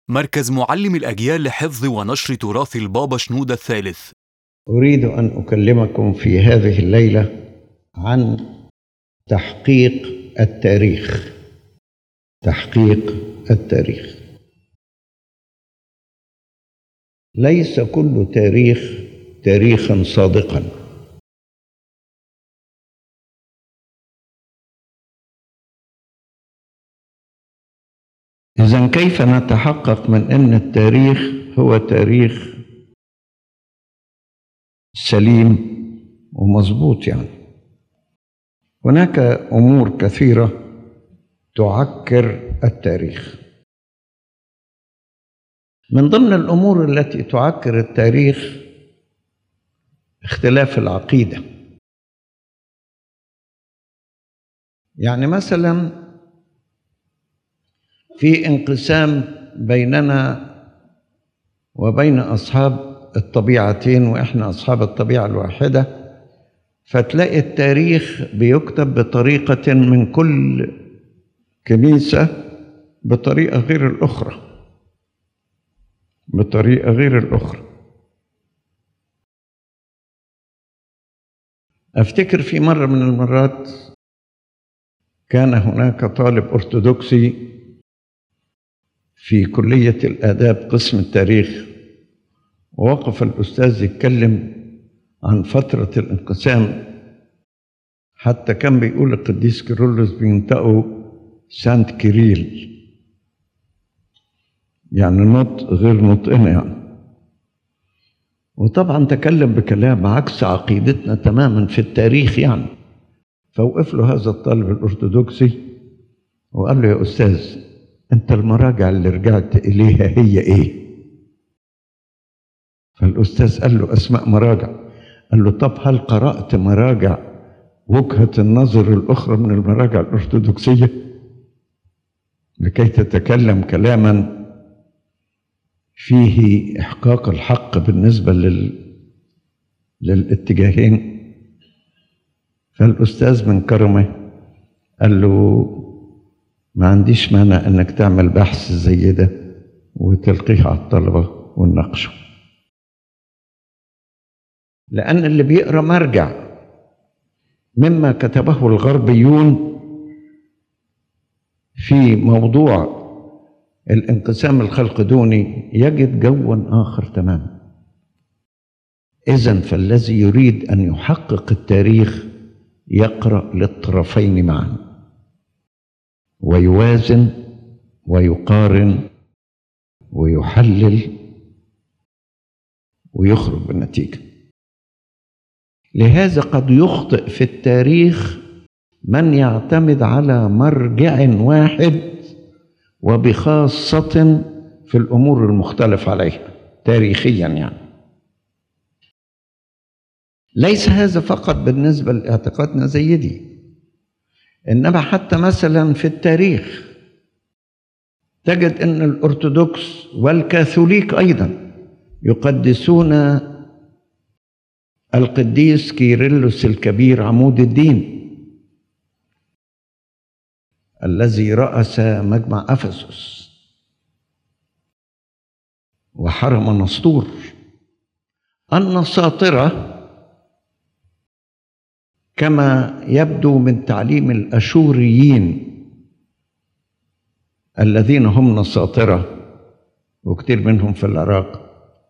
مركز معلم الأجيال لحفظ ونشر تراث البابا شنودة الثالث أريد أن أكلمكم في هذه الليلة عن تحقيق التاريخ تحقيق التاريخ ليس كل تاريخ تاريخا صادقا إذا كيف نتحقق من أن التاريخ هو تاريخ سليم ومظبوط يعني هناك أمور كثيرة تعكر التاريخ من ضمن الأمور التي تعكر التاريخ اختلاف العقيدة يعني مثلا في انقسام بيننا وبين أصحاب الطبيعتين وإحنا أصحاب الطبيعة الواحدة فتلاقي التاريخ بيكتب بطريقة من كل كنيسة بطريقة غير الأخرى بطريقة غير الأخرى أفتكر في مرة من المرات كان هناك طالب أرثوذكسي في كلية الآداب قسم التاريخ ووقف الأستاذ يتكلم عن فترة الانقسام حتى كان بيقول القديس كيرلس بينطقوا سانت كيريل يعني نطق غير نطقنا يعني وطبعا تكلم بكلام عكس عقيدتنا تماما في التاريخ يعني فوقف له هذا الطالب الأرثوذكسي وقال له يا أستاذ أنت المراجع اللي رجعت إليها هي إيه؟ فالأستاذ قال له أسماء مراجع قال له طب هل قرأت مراجع وجهة النظر الأخرى من المراجع الأرثوذكسية لكي تتكلم كلاما فيه إحقاق الحق بالنسبة لل... للاتجاهين فالأستاذ من كرمه قال له ما عنديش مانع انك تعمل بحث زي ده وتلقيه على الطلبة ونناقشه لأن اللي بيقرأ مرجع مما كتبه الغربيون في موضوع الانقسام الخلقدوني يجد جوا آخر تماما إذا فالذي يريد أن يحقق التاريخ يقرأ للطرفين معا ويوازن ويقارن ويحلل ويخرج بالنتيجة لهذا قد يخطئ في التاريخ من يعتمد على مرجع واحد وبخاصة في الأمور المختلف عليها تاريخيا يعني ليس هذا فقط بالنسبة لاعتقادنا زي دي إنما حتى مثلا في التاريخ تجد أن الأرثوذكس والكاثوليك أيضا يقدسون القديس كيرلس الكبير عمود الدين الذي رأس مجمع أفسس وحرم نسطور النساطرة كما يبدو من تعليم الأشوريين الذين هم نساطرة وكثير منهم في العراق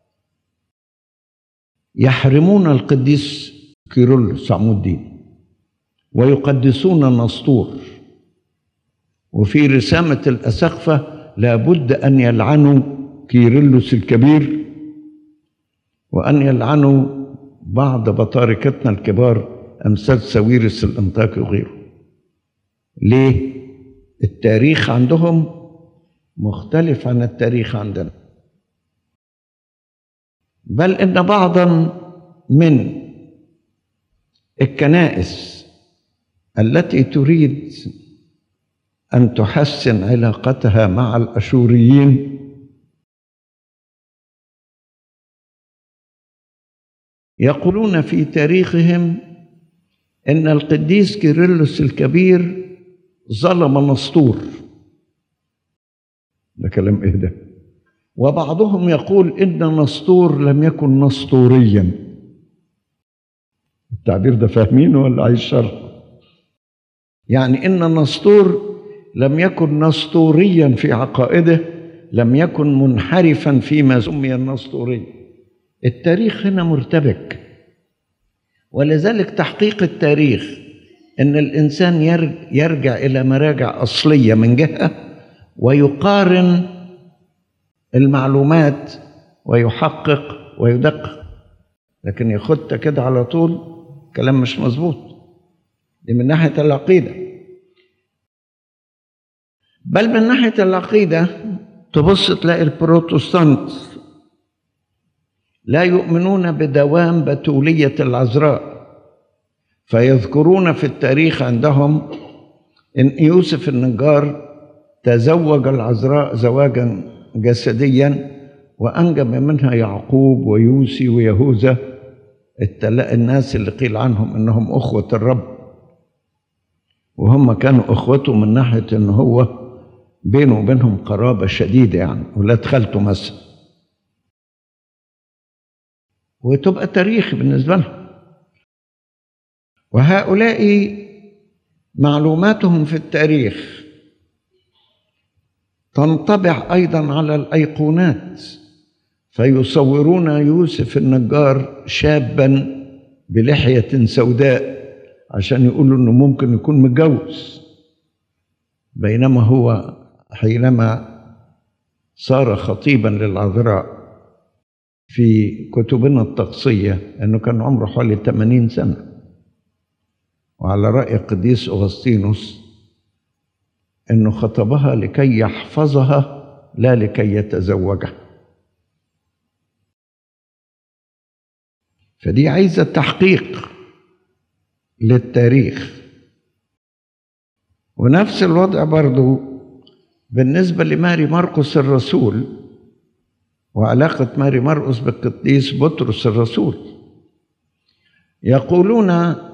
يحرمون القديس كيرلس عمود الدين ويقدسون نسطور وفي رسامة الأسقفة لابد أن يلعنوا كيرلس الكبير وأن يلعنوا بعض بطاركتنا الكبار أمثال ساويرس الأنطاكي وغيره ليه؟ التاريخ عندهم مختلف عن التاريخ عندنا بل إن بعضا من الكنائس التي تريد أن تحسن علاقتها مع الأشوريين يقولون في تاريخهم ان القديس كيرلس الكبير ظلم نسطور ده كلام ايه ده وبعضهم يقول إن نسطور لم يكن نسطوريا التعبير ده فاهمينه ولا عايز شرح يعني إن نسطور لم يكن نسطوريا في عقائده لم يكن منحرفا فيما سمي النسطوري التاريخ هنا مرتبك ولذلك تحقيق التاريخ ان الانسان يرجع الى مراجع اصليه من جهه ويقارن المعلومات ويحقق ويدقق لكن ياخدها كده على طول كلام مش مظبوط دي من ناحيه العقيده بل من ناحيه العقيده تبص تلاقي البروتستانت لا يؤمنون بدوام بتوليه العذراء فيذكرون في التاريخ عندهم ان يوسف النجار تزوج العذراء زواجا جسديا وانجب منها يعقوب ويوسي ويهوذا الناس اللي قيل عنهم انهم اخوه الرب وهم كانوا اخوته من ناحيه ان هو بينه وبينهم قرابه شديده يعني ولاد خالته مثلا وتبقى تاريخ بالنسبه لهم وهؤلاء معلوماتهم في التاريخ تنطبع ايضا على الايقونات فيصورون يوسف النجار شابا بلحيه سوداء عشان يقولوا انه ممكن يكون متجوز بينما هو حينما صار خطيبا للعذراء في كتبنا التقصيه انه كان عمره حوالي 80 سنه وعلى رأي القديس أغسطينوس أنه خطبها لكي يحفظها لا لكي يتزوجها فدي عايزة تحقيق للتاريخ ونفس الوضع برضو بالنسبة لماري مرقس الرسول وعلاقة ماري مرقس بالقديس بطرس الرسول يقولون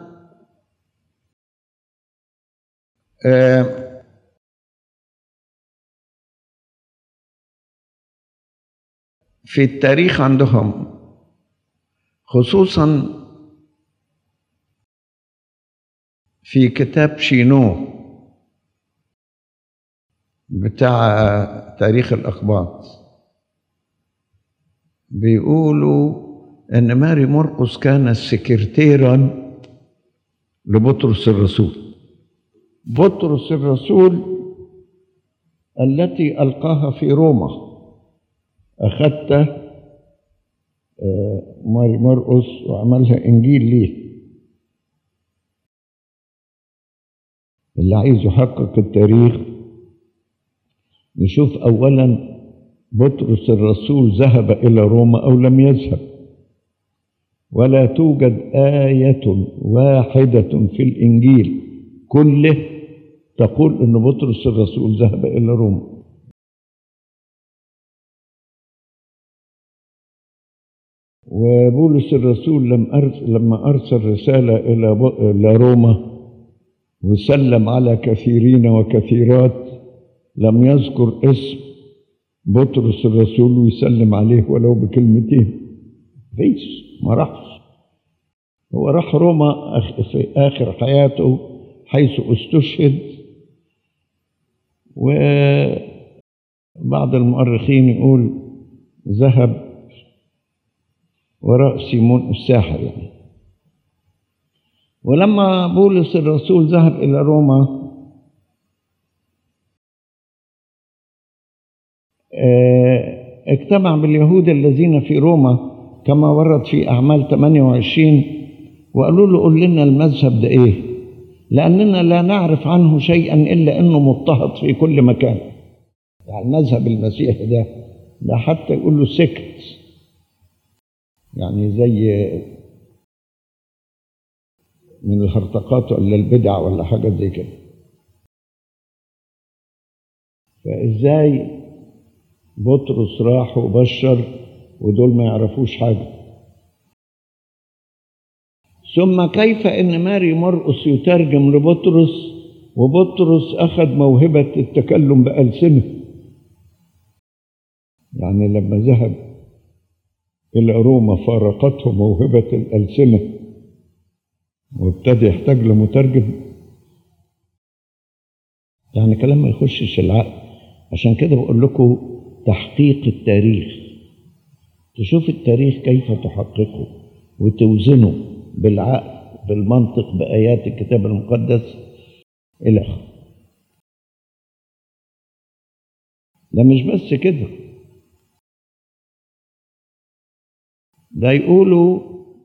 في التاريخ عندهم خصوصا في كتاب شينو بتاع تاريخ الأقباط بيقولوا إن ماري مرقس كان سكرتيرا لبطرس الرسول بطرس الرسول التي ألقاها في روما أخذت ماري مرقس وعملها إنجيل ليه اللي عايز يحقق التاريخ نشوف أولا بطرس الرسول ذهب إلى روما أو لم يذهب ولا توجد آية واحدة في الإنجيل كله تقول ان بطرس الرسول ذهب الى روما وبولس الرسول لما ارسل رساله الى الى روما وسلم على كثيرين وكثيرات لم يذكر اسم بطرس الرسول ويسلم عليه ولو بكلمتين فيش ما راحش هو راح روما في اخر حياته حيث استشهد وبعض المؤرخين يقول ذهب وراء سيمون الساحر يعني ولما بولس الرسول ذهب إلى روما اجتمع باليهود الذين في روما كما ورد في أعمال 28 وقالوا له قل لنا المذهب ده إيه لأننا لا نعرف عنه شيئا إلا أنه مضطهد في كل مكان يعني مذهب المسيح ده ده حتى يقول له سكت يعني زي من الهرطقات ولا البدع ولا حاجة زي كده فإزاي بطرس راح وبشر ودول ما يعرفوش حاجة ثم كيف ان ماري مرقس يترجم لبطرس وبطرس اخذ موهبه التكلم بالسنه يعني لما ذهب إلى روما فارقته موهبة الألسنة وابتدى يحتاج لمترجم يعني كلام ما يخشش العقل عشان كده بقول لكم تحقيق التاريخ تشوف التاريخ كيف تحققه وتوزنه بالعقل بالمنطق بآيات الكتاب المقدس إلى آخره ده مش بس كده ده يقولوا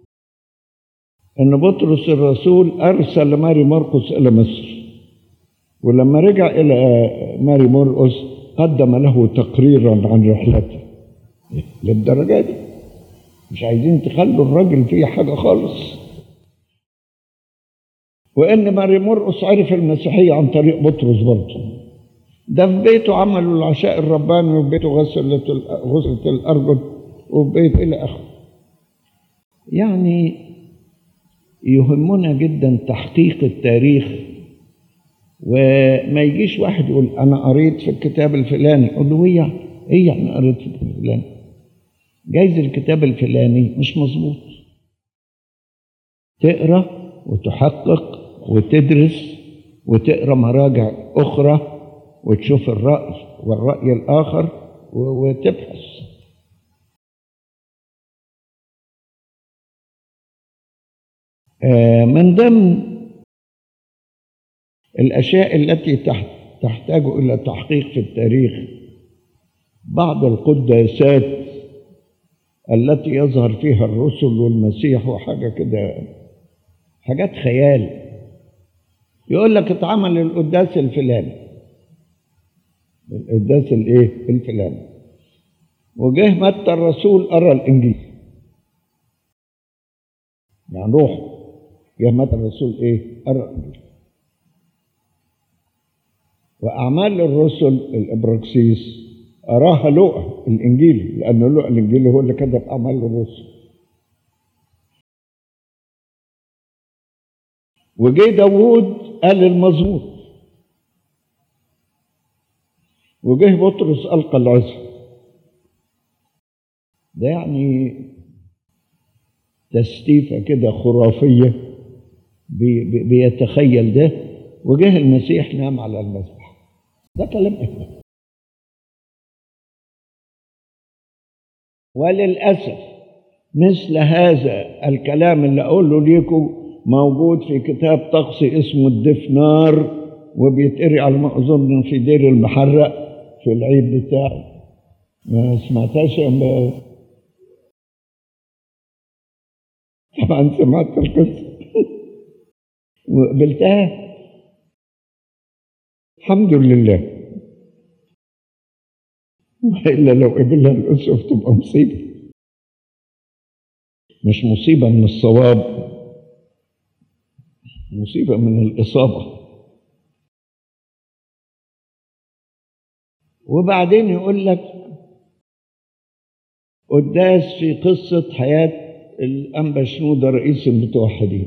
ان بطرس الرسول ارسل ماري مرقس الى مصر ولما رجع الى ماري مرقس قدم له تقريرا عن رحلته للدرجه دي مش عايزين تخلوا الراجل فيه حاجه خالص وان ماري مرقس عرف المسيحيه عن طريق بطرس برضه ده في بيته عملوا العشاء الرباني وفي بيته غسلت غسلت الارجل وفي بيت الى اخره يعني يهمنا جدا تحقيق التاريخ وما يجيش واحد يقول انا قريت في الكتاب الفلاني اقول له ايه يعني ايه يعني قريت في الكتاب الفلاني جايز الكتاب الفلاني مش مظبوط تقرا وتحقق وتدرس وتقرا مراجع اخرى وتشوف الراي والراي الاخر وتبحث من ضمن الأشياء التي تحتاج إلى تحقيق في التاريخ بعض القداسات التي يظهر فيها الرسل والمسيح وحاجة كده حاجات خيال يقول لك اتعمل القداس الفلاني القداس الايه الفلاني وجه متى الرسول قرا الانجيل يعني روح يا متى الرسول ايه قرا الانجيل واعمال الرسل الابراكسيس اراها لوقا الانجيل لان لوقا الانجيل هو اللي كتب اعمال الرسل وجه داوود قال المزمور وجه بطرس ألقى العزة ده يعني تستيفة كده خرافية بي بي بيتخيل ده وجه المسيح نام على المذبح ده كلام إيه وللأسف مثل هذا الكلام اللي أقوله ليكم موجود في كتاب طقسي اسمه الدفنار وبيتقري على ما أظن في دير المحرق في العيد بتاعه ما سمعتهاش أما طبعا سمعت القصة وقبلتها الحمد لله وإلا لو قبلها الأسف تبقى مصيبة مش مصيبة من الصواب مصيبة من الإصابة وبعدين يقول لك قداس في قصة حياة الأنبا شنودة رئيس المتوحدين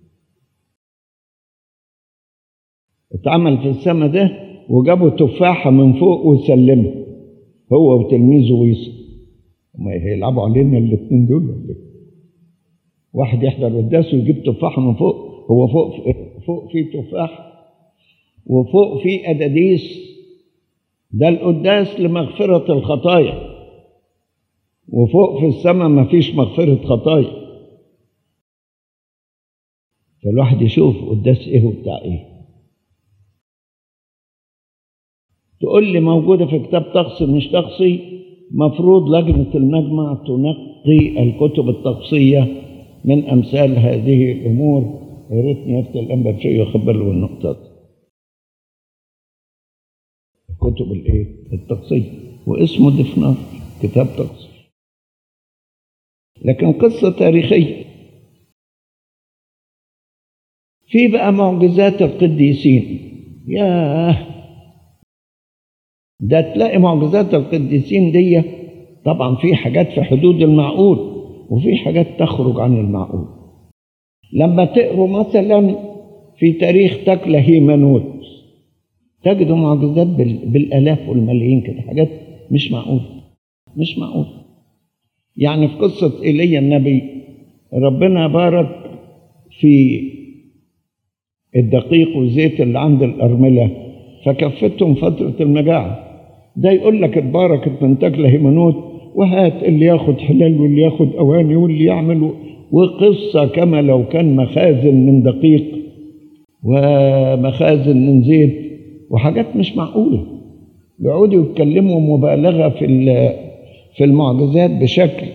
اتعمل في السما ده وجابوا تفاحة من فوق وسلمها هو وتلميذه ويصل ما هيلعبوا علينا الاثنين دول ولا ايه؟ واحد يحضر قداس ويجيب تفاحة من فوق هو فوق فوق في تفاح وفوق في أداديس ده القداس لمغفرة الخطايا وفوق في السماء ما فيش مغفرة خطايا فالواحد يشوف قداس ايه وبتاع ايه تقول لي موجودة في كتاب طقسي مش طقسي مفروض لجنة المجمع تنقي الكتب الطقسية من أمثال هذه الأمور يا ريتني يفتح الأنبا بشيء ياخد باله من النقطة دي الكتب الايه الطقسية واسمه دفنار كتاب طقسي لكن قصة تاريخية في بقى معجزات القديسين ياه ده تلاقي معجزات القديسين دي طبعا في حاجات في حدود المعقول وفي حاجات تخرج عن المعقول لما تقروا مثلا في تاريخ تكلا هيمانوت تجدوا معجزات بالالاف والملايين كده حاجات مش معقوله مش معقول يعني في قصة إيليا النبي ربنا بارك في الدقيق والزيت اللي عند الأرملة فكفتهم فترة المجاعة ده يقول لك اتباركت من تاكل هيمنوت وهات اللي ياخد حلال واللي ياخد أواني واللي يعمل وقصة كما لو كان مخازن من دقيق ومخازن من زيت وحاجات مش معقولة بيقعدوا يتكلموا مبالغة في في المعجزات بشكل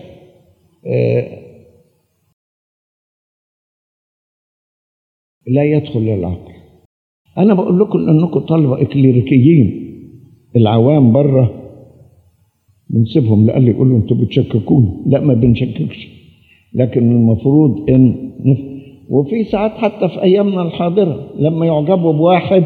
لا يدخل للعقل أنا بقول لكم أنكم طلبة إكليريكيين العوام بره بنسيبهم لقال لي يقولوا أنتوا بتشككون لا ما بنشككش لكن المفروض ان نف... وفي ساعات حتى في ايامنا الحاضره لما يعجبوا بواحد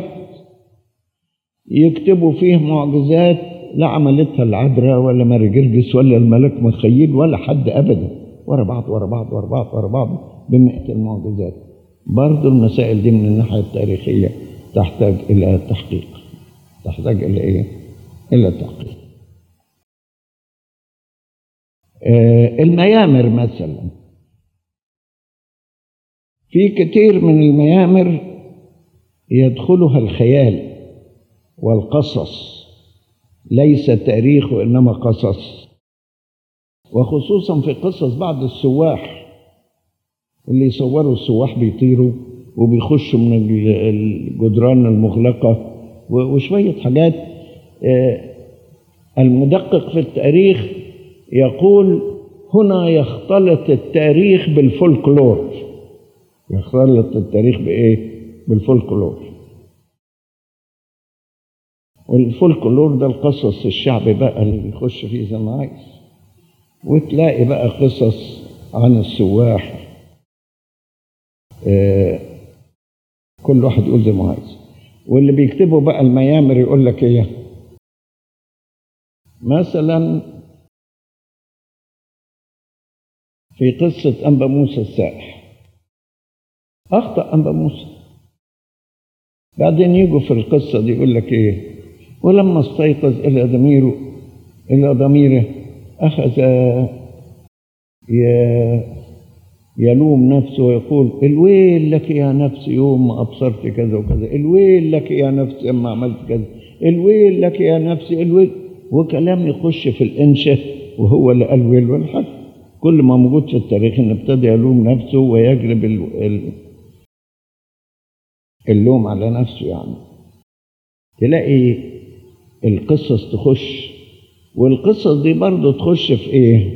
يكتبوا فيه معجزات لا عملتها العذراء ولا ماري جرجس ولا الملك مخيل ولا حد ابدا ورا بعض ورا بعض ورا بعض ورا بعض بمئة المعجزات برضو المسائل دي من الناحية التاريخية تحتاج إلى تحقيق تحتاج إلى إيه؟ إلى تحقيق الميامر مثلا في كثير من الميامر يدخلها الخيال والقصص ليس تاريخ وانما قصص وخصوصا في قصص بعض السواح اللي يصوروا السواح بيطيروا وبيخشوا من الجدران المغلقه وشويه حاجات المدقق في التاريخ يقول هنا يختلط التاريخ بالفولكلور يختلط التاريخ بايه بالفولكلور والفولكلور ده القصص الشعبي بقى اللي يخش فيه زي ما عايز وتلاقي بقى قصص عن السواح آه كل واحد يقول زي ما عايز واللي بيكتبوا بقى الميامر يقول لك ايه مثلا في قصة أنبا موسى السائح أخطأ أنبا موسى بعدين يجوا في القصة دي يقول لك إيه ولما استيقظ إلى ضميره إلى ضميره أخذ يلوم نفسه ويقول الويل لك يا نفس يوم ما أبصرت كذا وكذا الويل لك يا نفس لما عملت كذا الويل لك يا نفسي الويل وكلام يخش في الإنشاء وهو اللي قال ويل ولا حاجة كل ما موجود في التاريخ ان ابتدى يلوم نفسه ويجلب اللوم على نفسه يعني تلاقي القصص تخش والقصص دي برضه تخش في ايه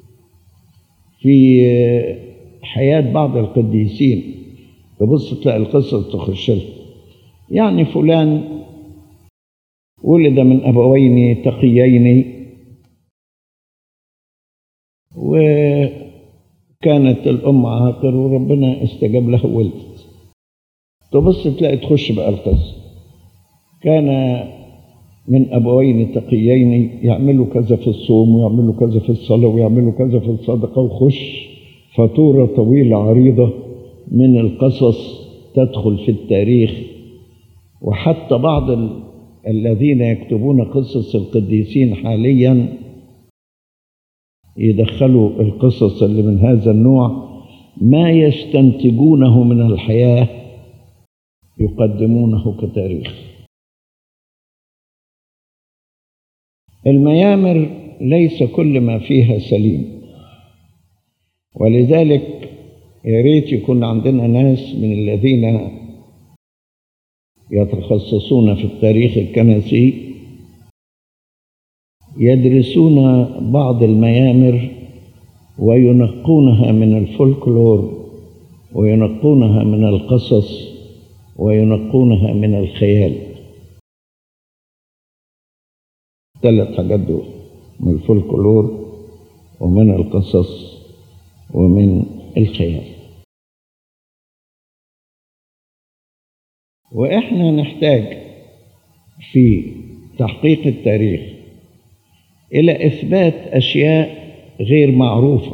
في حياة بعض القديسين تبص تلاقي القصص تخش لها يعني فلان ولد من أبوين تقيين وكانت الأم عاقر وربنا استجاب لها ولدت تبص تلاقي تخش بقى القصة كان من أبوين تقيين يعملوا كذا في الصوم ويعملوا كذا في الصلاة ويعملوا كذا في الصدقة وخش فاتورة طويلة عريضة من القصص تدخل في التاريخ وحتى بعض ال... الذين يكتبون قصص القديسين حاليا يدخلوا القصص اللي من هذا النوع ما يستنتجونه من الحياة يقدمونه كتاريخ الميامر ليس كل ما فيها سليم ولذلك يا ريت يكون عندنا ناس من الذين يتخصصون في التاريخ الكنسي يدرسون بعض الميامر وينقونها من الفولكلور وينقونها من القصص وينقونها من الخيال ثلاث حاجات دول من الفولكلور ومن القصص ومن الخيال واحنا نحتاج في تحقيق التاريخ الى اثبات اشياء غير معروفه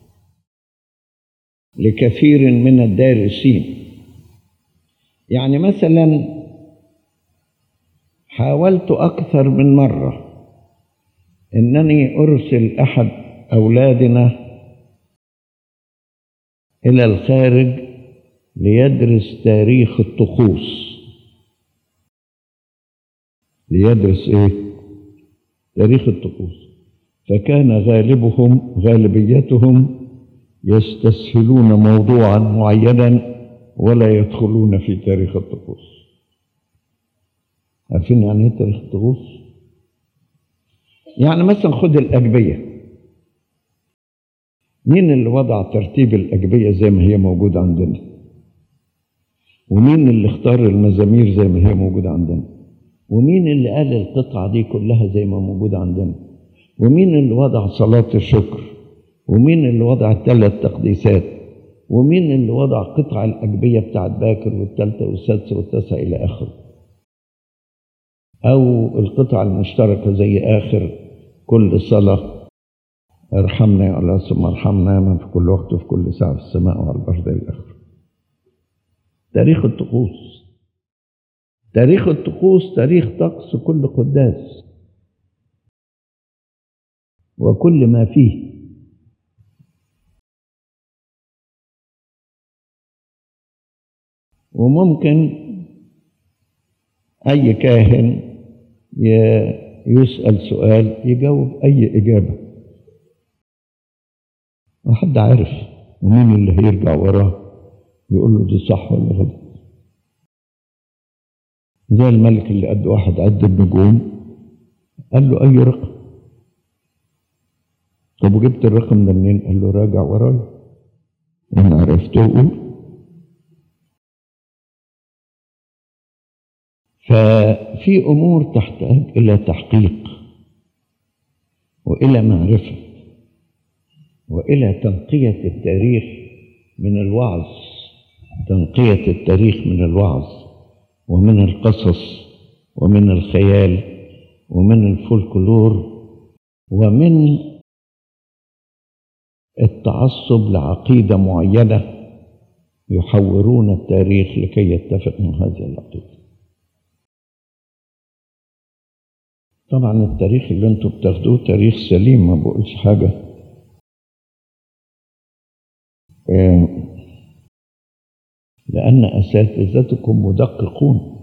لكثير من الدارسين يعني مثلا حاولت اكثر من مره إنني أرسل أحد أولادنا إلى الخارج ليدرس تاريخ الطقوس ليدرس إيه؟ تاريخ الطقوس فكان غالبهم غالبيتهم يستسهلون موضوعا معينا ولا يدخلون في تاريخ الطقوس عارفين يعني ايه تاريخ الطقوس يعني مثلا خد الأجبية مين اللي وضع ترتيب الأجبية زي ما هي موجودة عندنا ومين اللي اختار المزامير زي ما هي موجودة عندنا ومين اللي قال القطعة دي كلها زي ما موجودة عندنا ومين اللي وضع صلاة الشكر ومين اللي وضع الثلاث تقديسات ومين اللي وضع قطع الأجبية بتاعت باكر والثالثة والسادسة والتاسعة إلى آخره أو القطع المشتركة زي آخر كل صلاة ارحمنا يا الله ثم ارحمنا من في كل وقت وفي كل ساعة في السماء وعلى الأرض إلى آخره تاريخ الطقوس تاريخ الطقوس تاريخ طقس كل قداس وكل ما فيه وممكن أي كاهن يسأل سؤال يجاوب أي إجابة وحد عارف ومين اللي هيرجع وراه يقول له ده صح ولا غلط زي الملك اللي قد واحد عد النجوم قال له أي رقم طب وجبت الرقم ده منين؟ قال له راجع ورايا إن عرفته قول ففي أمور تحتاج إلى تحقيق وإلى معرفة وإلى تنقية التاريخ من الوعظ تنقية التاريخ من الوعظ ومن القصص ومن الخيال ومن الفولكلور ومن التعصب لعقيدة معينة يحورون التاريخ لكي يتفق مع هذه العقيدة طبعا التاريخ اللي انتوا بتاخدوه تاريخ سليم ما بقولش حاجة لأن أساتذتكم مدققون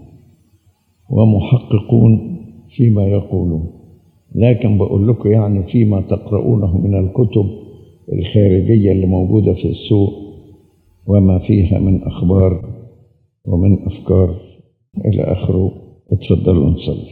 ومحققون فيما يقولون لكن بقول لكم يعني فيما تقرؤونه من الكتب الخارجية اللي موجودة في السوق وما فيها من أخبار ومن أفكار إلى آخره اتفضلوا نصلي